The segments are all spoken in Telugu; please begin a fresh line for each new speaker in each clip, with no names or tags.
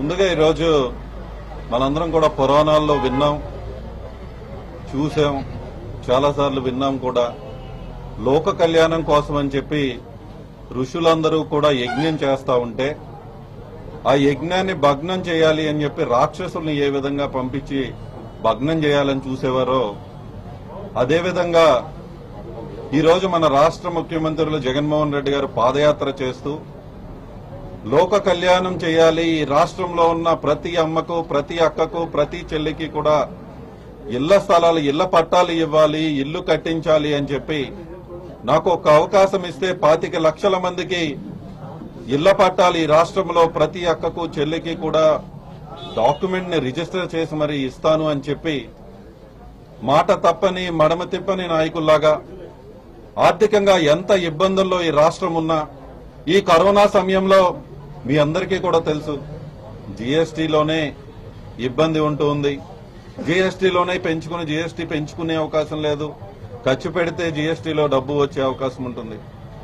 ముందుగా ఈరోజు మనందరం కూడా పురాణాల్లో విన్నాం చూసాం చాలాసార్లు విన్నాం కూడా లోక కళ్యాణం కోసం అని చెప్పి ఋషులందరూ కూడా యజ్ఞం చేస్తా ఉంటే ఆ యజ్ఞాన్ని భగ్నం చేయాలి అని చెప్పి రాక్షసుల్ని ఏ విధంగా పంపించి భగ్నం చేయాలని చూసేవారో అదేవిధంగా ఈరోజు మన రాష్ట్ర ముఖ్యమంత్రులు జగన్మోహన్ రెడ్డి గారు పాదయాత్ర చేస్తూ లోక కళ్యాణం చేయాలి ఈ రాష్ట్రంలో ఉన్న ప్రతి అమ్మకు ప్రతి అక్కకు ప్రతి చెల్లికి కూడా ఇళ్ల స్థలాలు ఇళ్ల పట్టాలు ఇవ్వాలి ఇల్లు కట్టించాలి అని చెప్పి నాకు ఒక అవకాశం ఇస్తే పాతిక లక్షల మందికి ఇళ్ల పట్టాలు ఈ రాష్ట్రంలో ప్రతి అక్కకు చెల్లికి కూడా డాక్యుమెంట్ ని రిజిస్టర్ చేసి మరి ఇస్తాను అని చెప్పి మాట తప్పని మడమ తిప్పని నాయకుల్లాగా ఆర్థికంగా ఎంత ఇబ్బందుల్లో ఈ రాష్ట్రం ఉన్నా ఈ కరోనా సమయంలో మీ అందరికీ కూడా తెలుసు జీఎస్టీలోనే ఇబ్బంది ఉంటుంది జీఎస్టీలోనే పెంచుకుని జీఎస్టీ పెంచుకునే అవకాశం లేదు ఖర్చు పెడితే జీఎస్టీలో డబ్బు వచ్చే అవకాశం ఉంటుంది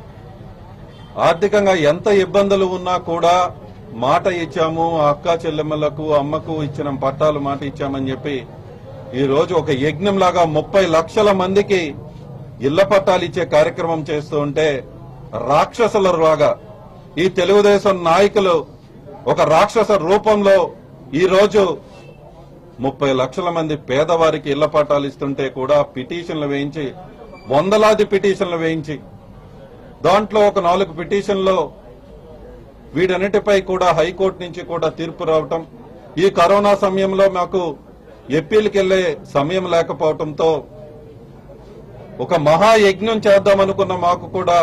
ఆర్థికంగా ఎంత ఇబ్బందులు ఉన్నా కూడా మాట ఇచ్చాము ఆ అక్క చెల్లెమ్మలకు అమ్మకు ఇచ్చిన పట్టాలు మాట ఇచ్చామని చెప్పి ఈ రోజు ఒక యజ్ఞం లాగా ముప్పై లక్షల మందికి ఇళ్ల పట్టాలు ఇచ్చే కార్యక్రమం చేస్తూ ఉంటే రాక్షసుల లాగా ఈ తెలుగుదేశం నాయకులు ఒక రాక్షస రూపంలో ఈ రోజు ముప్పై లక్షల మంది పేదవారికి ఇళ్ల పట్టాలు ఇస్తుంటే కూడా పిటిషన్లు వేయించి వందలాది పిటిషన్లు వేయించి దాంట్లో ఒక నాలుగు పిటిషన్లో వీటన్నిటిపై కూడా హైకోర్టు నుంచి కూడా తీర్పు రావటం ఈ కరోనా సమయంలో మాకు ఎప్పీల్కి వెళ్లే సమయం లేకపోవటంతో ఒక మహాయజ్ఞం చేద్దామనుకున్న మాకు కూడా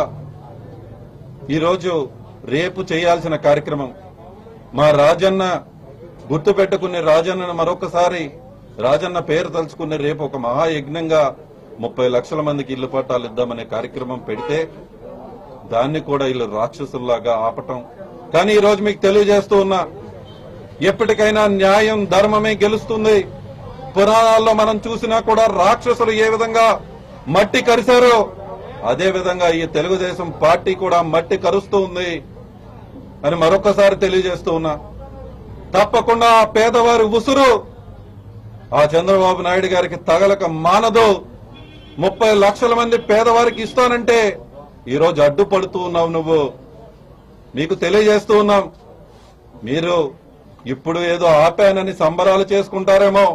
ఈరోజు రేపు చేయాల్సిన కార్యక్రమం మా రాజన్న గుర్తు పెట్టుకునే రాజన్నను మరొకసారి రాజన్న పేరు తలుచుకుని రేపు ఒక మహాయజ్ఞంగా ముప్పై లక్షల మందికి ఇల్లు పట్టాలు ఇద్దామనే కార్యక్రమం పెడితే దాన్ని కూడా వీళ్ళు రాక్షసుల్లాగా ఆపటం కానీ ఈ రోజు మీకు తెలియజేస్తూ ఉన్నా ఎప్పటికైనా న్యాయం ధర్మమే గెలుస్తుంది పురాణాల్లో మనం చూసినా కూడా రాక్షసులు ఏ విధంగా మట్టి కరిశారో అదే విధంగా ఈ తెలుగుదేశం పార్టీ కూడా మట్టి కరుస్తూ ఉంది అని మరొకసారి తెలియజేస్తూ ఉన్నా తప్పకుండా ఆ పేదవారి ఉసురు ఆ చంద్రబాబు నాయుడు గారికి తగలక మానదు ముప్పై లక్షల మంది పేదవారికి ఇస్తానంటే ఈ రోజు అడ్డుపడుతూ ఉన్నావు నువ్వు నీకు తెలియజేస్తూ ఉన్నాం మీరు ఇప్పుడు ఏదో ఆపానని సంబరాలు చేసుకుంటారేమో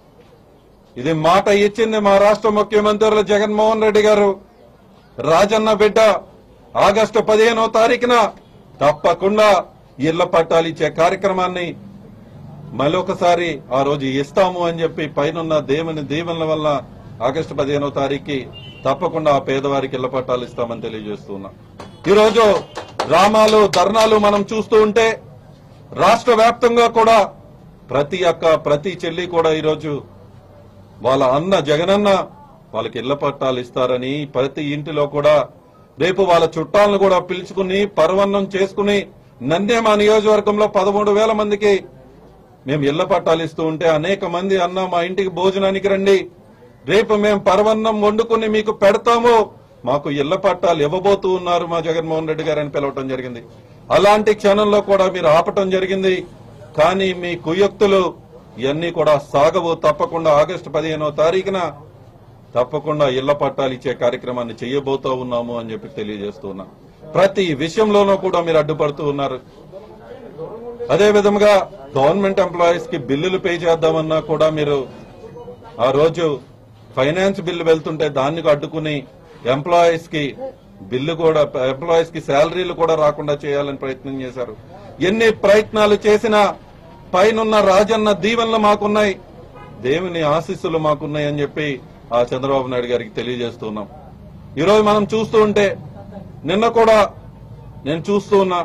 ఇది మాట ఇచ్చింది మా రాష్ట్ర ముఖ్యమంత్రులు జగన్మోహన్ రెడ్డి గారు రాజన్న బిడ్డ ఆగస్టు పదిహేనో తారీఖున తప్పకుండా ఇళ్ల పట్టాలు ఇచ్చే కార్యక్రమాన్ని మళ్ళొకసారి ఆ రోజు ఇస్తాము అని చెప్పి పైనున్న దేవుని దీవెనల వల్ల ఆగస్టు పదిహేనో తారీఖుకి తప్పకుండా ఆ పేదవారికి ఇళ్ల పట్టాలు ఇస్తామని తెలియజేస్తున్నా ఈరోజు డ్రామాలు ధర్నాలు మనం చూస్తూ ఉంటే రాష్ట్ర వ్యాప్తంగా కూడా ప్రతి అక్క ప్రతి చెల్లి కూడా ఈరోజు వాళ్ళ అన్న జగనన్న వాళ్ళకి ఇళ్ల పట్టాలు ఇస్తారని ప్రతి ఇంటిలో కూడా రేపు వాళ్ళ చుట్టాలను కూడా పిలుచుకుని పర్వన్నం చేసుకుని నంద్యామ నియోజకవర్గంలో పదమూడు వేల మందికి మేము ఇళ్ల పట్టాలు ఇస్తూ ఉంటే అనేక మంది అన్న మా ఇంటికి భోజనానికి రండి రేపు మేము పర్వన్నం వండుకుని మీకు పెడతాము మాకు ఇళ్ల పట్టాలు ఇవ్వబోతూ ఉన్నారు మా జగన్మోహన్ రెడ్డి గారు అని పిలవటం జరిగింది అలాంటి క్షణంలో కూడా మీరు ఆపటం జరిగింది కానీ మీ కుయుక్తులు ఇవన్నీ కూడా సాగవు తప్పకుండా ఆగస్టు పదిహేనో తారీఖున తప్పకుండా ఇళ్ల పట్టాలు ఇచ్చే కార్యక్రమాన్ని చేయబోతూ ఉన్నాము అని చెప్పి తెలియజేస్తున్నా ప్రతి విషయంలోనూ కూడా మీరు అడ్డుపడుతూ ఉన్నారు అదే విధంగా గవర్నమెంట్ ఎంప్లాయీస్ కి బిల్లులు పే చేద్దామన్నా కూడా మీరు ఆ రోజు ఫైనాన్స్ బిల్లు వెళ్తుంటే దాన్ని అడ్డుకుని ఎంప్లాయీస్ కి బిల్లు కూడా ఎంప్లాయీస్ కి శాలరీలు కూడా రాకుండా చేయాలని ప్రయత్నం చేశారు ఎన్ని ప్రయత్నాలు చేసినా పైనున్న రాజన్న దీవెనలు మాకున్నాయి దేవుని ఆశీస్సులు మాకున్నాయి అని చెప్పి ఆ చంద్రబాబు నాయుడు గారికి తెలియజేస్తున్నాం ఈరోజు మనం చూస్తూ ఉంటే నిన్న కూడా నేను చూస్తూ ఉన్నా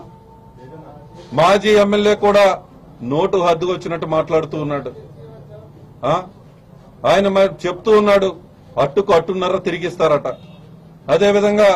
మాజీ ఎమ్మెల్యే కూడా నోటు హద్దుకు వచ్చినట్టు మాట్లాడుతూ ఉన్నాడు ఆ? ఆయన మరి చెప్తూ ఉన్నాడు అట్టుకు అట్టున్నర తిరిగిస్తారట అదే విధంగా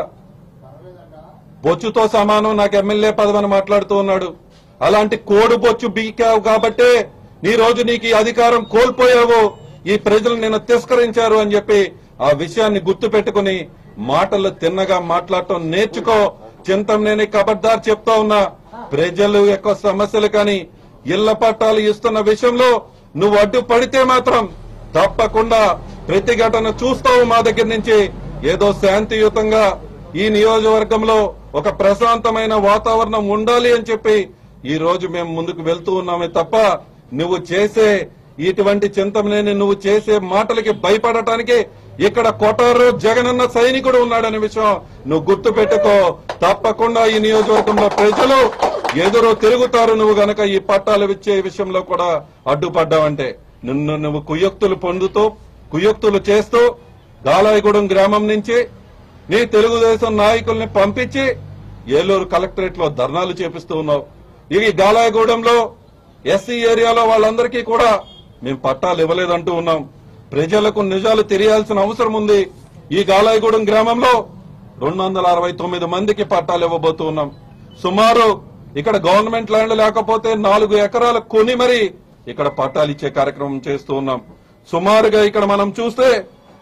బొచ్చుతో సమానం నాకు ఎమ్మెల్యే పదవని మాట్లాడుతూ ఉన్నాడు అలాంటి కోడు బొచ్చు బీకావు కాబట్టే ఈ రోజు నీకు ఈ అధికారం కోల్పోయావు ఈ ప్రజలు నిన్ను తిరస్కరించారు అని చెప్పి ఆ విషయాన్ని గుర్తు పెట్టుకుని మాటలు తిన్నగా మాట్లాడటం నేర్చుకో చింతం నేను కబడ్దార్ చెప్తా ఉన్నా ప్రజలు యొక్క సమస్యలు కానీ ఇళ్ల పట్టాలు ఇస్తున్న విషయంలో నువ్వు అడ్డుపడితే మాత్రం తప్పకుండా ప్రతిఘటన చూస్తావు మా దగ్గర నుంచి ఏదో శాంతియుతంగా ఈ నియోజకవర్గంలో ఒక ప్రశాంతమైన వాతావరణం ఉండాలి అని చెప్పి ఈ రోజు మేము ముందుకు వెళ్తూ ఉన్నామే తప్ప నువ్వు చేసే ఇటువంటి చింతమనేని నువ్వు చేసే మాటలకి భయపడటానికి ఇక్కడ కొటారు జగనన్న సైనికుడు ఉన్నాడనే విషయం నువ్వు గుర్తు పెట్టుకో తప్పకుండా ఈ నియోజకవర్గంలో ప్రజలు ఎదురు తిరుగుతారు నువ్వు గనక ఈ పట్టాలు ఇచ్చే విషయంలో కూడా అడ్డుపడ్డావంటే నిన్ను నువ్వు కుయ్యక్తులు పొందుతూ కుయ్యక్తులు చేస్తూ గాలాయగూడెం గ్రామం నుంచి నీ తెలుగుదేశం నాయకుల్ని పంపించి ఏలూరు కలెక్టరేట్ లో ధర్నాలు చేపిస్తూ ఉన్నావు ఇవి గాలాయగూడెంలో ఎస్సీ ఏరియాలో వాళ్ళందరికీ కూడా మేము పట్టాలు ఇవ్వలేదంటూ ఉన్నాం ప్రజలకు నిజాలు తెలియాల్సిన అవసరం ఉంది ఈ గాలాయగూడెం గ్రామంలో రెండు వందల అరవై తొమ్మిది మందికి పట్టాలు ఇవ్వబోతూ ఉన్నాం సుమారు ఇక్కడ గవర్నమెంట్ ల్యాండ్ లేకపోతే నాలుగు ఎకరాలు కొని మరి ఇక్కడ పట్టాలు ఇచ్చే కార్యక్రమం చేస్తూ ఉన్నాం సుమారుగా ఇక్కడ మనం చూస్తే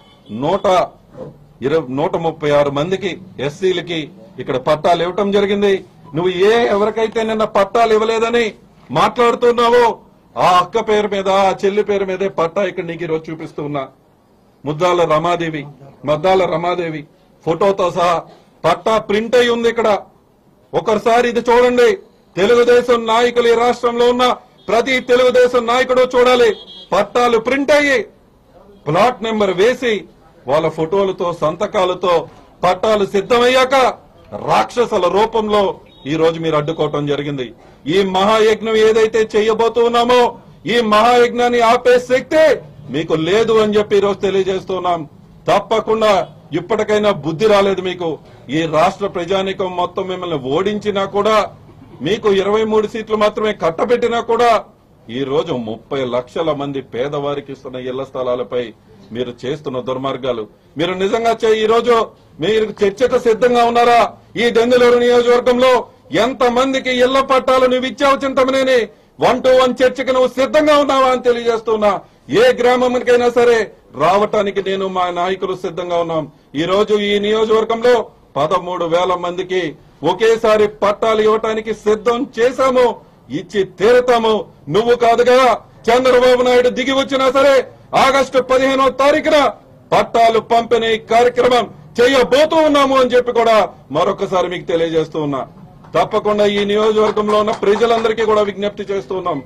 నూట ఇరవై నూట ముప్పై ఆరు మందికి ఎస్సీలకి ఇక్కడ పట్టాలు ఇవ్వటం జరిగింది నువ్వు ఏ ఎవరికైతే నిన్న పట్టాలు ఇవ్వలేదని మాట్లాడుతున్నావో ఆ అక్క పేరు మీద ఆ చెల్లి పేరు మీదే పట్టా ఇక్కడ నీకు ఈరోజు చూపిస్తూ ఉన్నా ముద్దాల రమాదేవి మద్దాల రమాదేవి ఫోటోతో సహా పట్టా ప్రింట్ అయి ఉంది ఇక్కడ ఒకసారి ఇది చూడండి తెలుగుదేశం నాయకులు ఈ రాష్ట్రంలో ఉన్న ప్రతి తెలుగుదేశం నాయకుడు చూడాలి పట్టాలు ప్రింట్ అయ్యి ప్లాట్ నెంబర్ వేసి వాళ్ళ ఫోటోలతో సంతకాలతో పట్టాలు సిద్ధమయ్యాక రాక్షసుల రూపంలో ఈ రోజు మీరు అడ్డుకోవటం జరిగింది ఈ మహాయజ్ఞం ఏదైతే చేయబోతూ ఉన్నామో ఈ మహాయజ్ఞాన్ని ఆపే శక్తి మీకు లేదు అని చెప్పి ఈ రోజు తెలియజేస్తున్నాం తప్పకుండా ఇప్పటికైనా బుద్ధి రాలేదు మీకు ఈ రాష్ట్ర ప్రజానికం మొత్తం మిమ్మల్ని ఓడించినా కూడా మీకు ఇరవై మూడు సీట్లు మాత్రమే కట్టబెట్టినా కూడా ఈ రోజు ముప్పై లక్షల మంది పేదవారికి ఇస్తున్న ఇళ్ల స్థలాలపై మీరు చేస్తున్న దుర్మార్గాలు మీరు నిజంగా చే- ఈ రోజు మీరు చర్చకు సిద్ధంగా ఉన్నారా ఈ దెందులూరు నియోజకవర్గంలో ఎంత మందికి ఇళ్ల పట్టాలు నువ్వు ఇచ్చావు చింతమనేని వన్ టు వన్ చర్చకు నువ్వు సిద్ధంగా ఉన్నావా అని తెలియజేస్తున్నా ఏ గ్రామానికైనా సరే రావటానికి నేను మా నాయకులు సిద్ధంగా ఉన్నాం ఈ రోజు ఈ నియోజకవర్గంలో పదమూడు వేల మందికి ఒకేసారి పట్టాలు ఇవ్వటానికి సిద్ధం చేశాము ఇచ్చి తీరుతాము నువ్వు కాదుగా చంద్రబాబు నాయుడు దిగి వచ్చినా సరే ఆగస్టు పదిహేనో తారీఖున పట్టాలు పంపిణీ కార్యక్రమం చేయబోతూ ఉన్నాము అని చెప్పి కూడా మరొకసారి మీకు తెలియజేస్తూ ఉన్నా తప్పకుండా ఈ నియోజకవర్గంలో ఉన్న ప్రజలందరికీ కూడా విజ్ఞప్తి చేస్తూ ఉన్నాం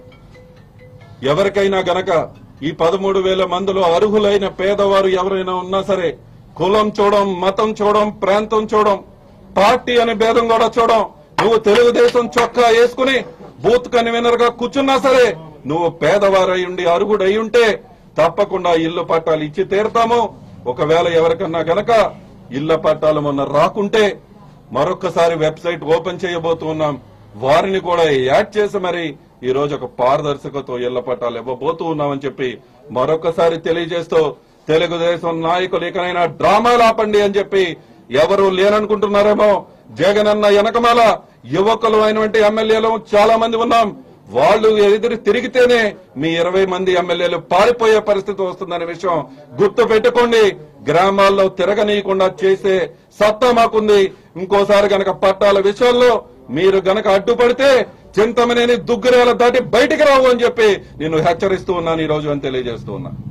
ఎవరికైనా గనక ఈ పదమూడు వేల మందిలో అర్హులైన పేదవారు ఎవరైనా ఉన్నా సరే కులం చూడం మతం చూడం ప్రాంతం చూడం పార్టీ అనే భేదం కూడా చూడం నువ్వు తెలుగుదేశం చొక్కా వేసుకుని బూత్ కన్వీనర్ గా కూర్చున్నా సరే నువ్వు పేదవారై ఉండి అర్హుడై ఉంటే తప్పకుండా ఇల్లు పట్టాలు ఇచ్చి తీరుతాము ఒకవేళ ఎవరికన్నా గనక ఇళ్ల పట్టాలు మొన్న రాకుంటే మరొకసారి వెబ్సైట్ ఓపెన్ చేయబోతున్నాం వారిని కూడా యాడ్ చేసి మరి ఈ రోజు ఒక పారదర్శకతో ఇళ్ల పట్టాలు ఇవ్వబోతూ ఉన్నామని చెప్పి మరొకసారి తెలియజేస్తూ తెలుగుదేశం నాయకులు ఇకనైనా డ్రామాలు ఆపండి అని చెప్పి ఎవరు లేరనుకుంటున్నారేమో జగనన్న వెనకమాల యువకులు అయినటువంటి ఎమ్మెల్యేలు చాలా మంది ఉన్నాం వాళ్ళు ఎదురు తిరిగితేనే మీ ఇరవై మంది ఎమ్మెల్యేలు పారిపోయే పరిస్థితి వస్తుందనే విషయం గుర్తు పెట్టుకోండి గ్రామాల్లో తిరగనీయకుండా చేసే సత్తా మాకుంది ఇంకోసారి గనక పట్టాల విషయంలో మీరు గనక అడ్డుపడితే చింతమనేని దుగ్గురేల దాటి బయటికి రావు అని చెప్పి నేను హెచ్చరిస్తూ ఉన్నాను ఈ రోజు అని తెలియజేస్తూ ఉన్నా